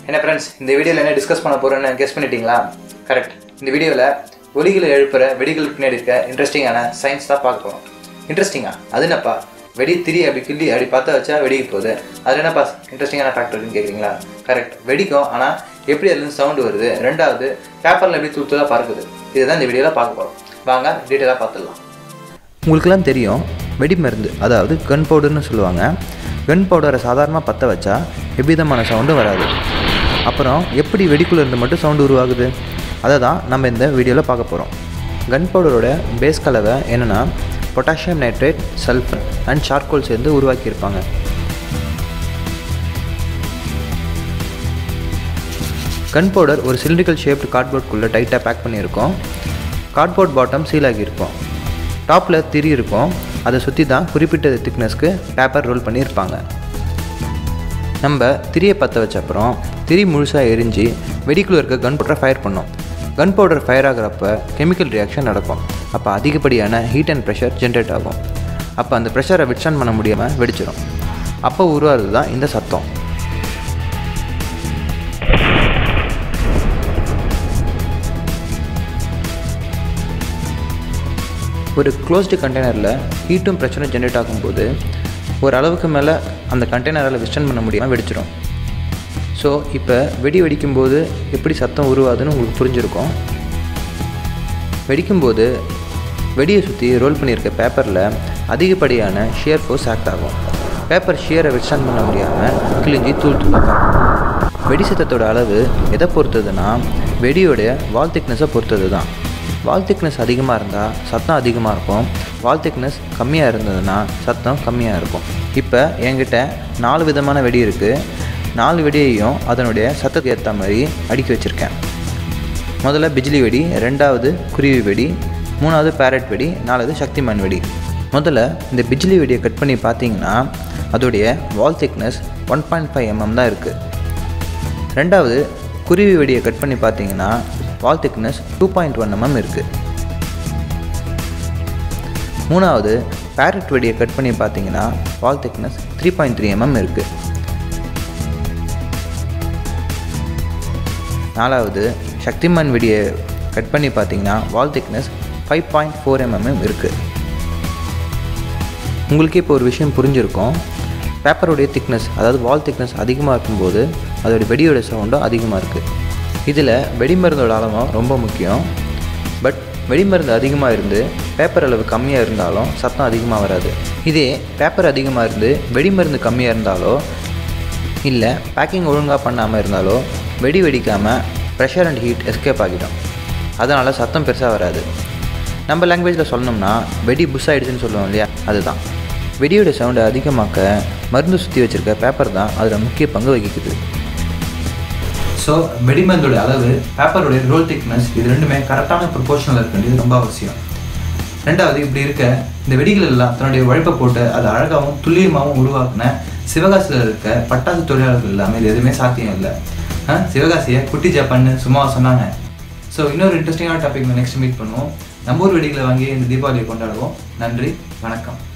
என்ன ஃப்ரெண்ட்ஸ் இந்த வீடியோவில் என்ன டிஸ்கஸ் பண்ண போகிறோன்னு கெஸ் பண்ணிட்டீங்களா கரெக்ட் இந்த வீடியோவில் ஒலிகளை எழுப்புற வெடிகளுக்கு பின்னாடி இருக்க இன்ட்ரெஸ்டிங்கான சயின்ஸ் தான் பார்க்க போகிறோம் இன்ட்ரெஸ்டிங்கா அது என்னப்பா வெடி திரி அப்படி கிள்ளி அப்படி பார்த்தா வச்சா வெடிக்க போகுது அது என்னப்பா இன்ட்ரெஸ்டிங்கான ஃபேக்டர்னு கேட்குறீங்களா கரெக்ட் வெடிக்கும் ஆனால் எப்படி அதுலேருந்து சவுண்டு வருது ரெண்டாவது பேப்பரில் எப்படி தூத்துலாக பறக்குது இதுதான் இந்த வீடியோவில் பார்க்க போகிறோம் வாங்க டீட்டெயிலாக பார்த்துடலாம் உங்களுக்கெல்லாம் தெரியும் வெடி மருந்து அதாவது கன் பவுடர்னு சொல்லுவாங்க கன் பவுடரை சாதாரணமாக பற்ற வச்சா எவ்விதமான சவுண்டும் வராது அப்புறம் எப்படி வெடிக்குள்ள இருந்து மட்டும் சவுண்டு உருவாகுது அதை தான் நம்ம இந்த வீடியோவில் பார்க்க போகிறோம் கன் பவுடரோட பேஸ் கலவை என்னென்னா potassium nitrate sulphur and charcoal சேர்ந்து உருவாக்கியிருப்பாங்க கன் பவுடர் ஒரு சிலிண்ட்ரிக்கல் ஷேப்டு கார்ட்போர்ட்குள்ளே டைட்டாக பேக் பண்ணியிருக்கோம் கார்ட்போர்ட் பாட்டம் சீல் ஆகியிருக்கும் டாப்பில் திரி இருக்கும் அதை சுற்றி தான் குறிப்பிட்ட திக்னஸ்க்கு பேப்பர் ரோல் பண்ணியிருப்பாங்க நம்ம திரியை பற்ற வச்ச அப்புறம் திரி முழுசாக எரிஞ்சு வெடிக்குள்ள இருக்க கன் பவுடரை ஃபயர் பண்ணோம் கன் பவுடர் ஃபயர் ஆகிறப்ப கெமிக்கல் ரியாக்ஷன் நடக்கும் அப்போ அதிகப்படியான ஹீட் அண்ட் ப்ரெஷர் ஜென்ரேட் ஆகும் அப்போ அந்த ப்ரெஷரை விட்ஸ்டாண்ட் பண்ண முடியாமல் வெடிச்சிடும் அப்போ உருவாகிறது தான் இந்த சத்தம் ஒரு க்ளோஸ்டு கண்டெய்னரில் ஹீட்டும் ப்ரெஷரும் ஜென்ரேட் ஆகும்போது ஒரு அளவுக்கு மேலே அந்த கண்டெய்னரால் விஸ்டன் பண்ண முடியாமல் வெடிச்சிடும் ஸோ இப்போ வெடி வெடிக்கும்போது எப்படி சத்தம் உருவாதுன்னு உங்களுக்கு புரிஞ்சிருக்கும் வெடிக்கும்போது வெடியை சுற்றி ரோல் பண்ணியிருக்க பேப்பரில் அதிகப்படியான ஷியர் ஃபோர்ஸ் ஆக்ட் ஆகும் பேப்பர் ஷியரை விஸ்டாண்ட் பண்ண முடியாமல் கிழிஞ்சி தூள் தூளாகும் வெடி சத்தத்தோட அளவு எதை பொறுத்ததுன்னா வெடியோடைய வால் திக்னஸை பொறுத்தது தான் வால் திக்னஸ் அதிகமாக இருந்தால் சத்தம் அதிகமாக இருக்கும் வால் திக்னஸ் கம்மியாக இருந்ததுன்னா சத்தம் கம்மியாக இருக்கும் இப்போ என்கிட்ட நாலு விதமான வெடி இருக்குது நாலு வெடியையும் அதனுடைய சத்தத்துக்கு ஏற்ற மாதிரி அடுக்கி வச்சுருக்கேன் முதல்ல பிஜ்லி வெடி ரெண்டாவது குருவி வெடி மூணாவது பேரட் வெடி நாலாவது சக்திமான் வெடி முதல்ல இந்த பிஜ்லி வெடியை கட் பண்ணி பார்த்தீங்கன்னா அதோடைய wall thickness one point five mm தான் இருக்குது ரெண்டாவது குருவி வெடியை கட் பண்ணி பார்த்தீங்கன்னா wall thickness two point one mm இருக்குது மூணாவது பேரட் வெடியை கட் பண்ணி பார்த்தீங்கன்னா wall thickness three point three mm இருக்குது நாலாவது சக்திமான் வெடியை கட் பண்ணி பார்த்தீங்கன்னா wall thickness five point four mm இருக்குது உங்களுக்கே இப்போ ஒரு விஷயம் புரிஞ்சிருக்கும் பேப்பருடைய திக்னஸ் அதாவது வால் திக்னஸ் அதிகமாக இருக்கும்போது அதோடைய வெடியோட சவுண்டும் அதிகமாக இருக்குது இதில் வெடிமருந்தோட அளவும் ரொம்ப முக்கியம் பட் வெடிமருந்து அதிகமாக இருந்து பேப்பர் அளவு கம்மியாக இருந்தாலும் சத்தம் அதிகமாக வராது இதே பேப்பர் அதிகமாக இருந்து வெடிமருந்து கம்மியாக இருந்தாலோ இல்லை பேக்கிங் ஒழுங்காக பண்ணாமல் இருந்தாலோ வெடி வெடிக்காமல் ப்ரெஷர் அண்ட் ஹீட் எஸ்கேப் ஆகிடும் அதனால் சத்தம் பெருசாக வராது நம்ம லாங்குவேஜில் சொல்லணும்னா வெடி புஷ் ஆகிடுச்சுன்னு சொல்லுவோம் இல்லையா அதுதான் வெடியோட சவுண்டை அதிகமாக்க மருந்து சுற்றி வச்சுருக்க பேப்பர் தான் அதில் முக்கிய பங்கு வகிக்குது ஸோ வெடிமருந்தோட அளவு பேப்பரோடைய ரோல் திக்னஸ் இது ரெண்டுமே கரெக்டான ப்ரொபோர்ஷனில் இருக்க வேண்டியது ரொம்ப அவசியம் ரெண்டாவது இப்படி இருக்க இந்த வெடிகள் எல்லாம் தன்னுடைய உழைப்பை போட்டு அதை அழகாகவும் துல்லியமாகவும் உருவாக்கின சிவகாசியில் இருக்க பட்டாசு தொழிலாளர்கள் இல்லாமல் இது எதுவுமே சாத்தியம் இல்லை சிவகாசியை குட்டி ஜப்பான்னு சும்மா சொன்னாங்க ஸோ இன்னொரு இன்ட்ரெஸ்டிங்கான டாபிக் நெக்ஸ்ட் மீட் பண்ணுவோம் நம்ம ஊர் வெடிகளை வாங்கி இந்த தீபாவளியை கொண்டாடுவோம் நன்றி வணக்கம்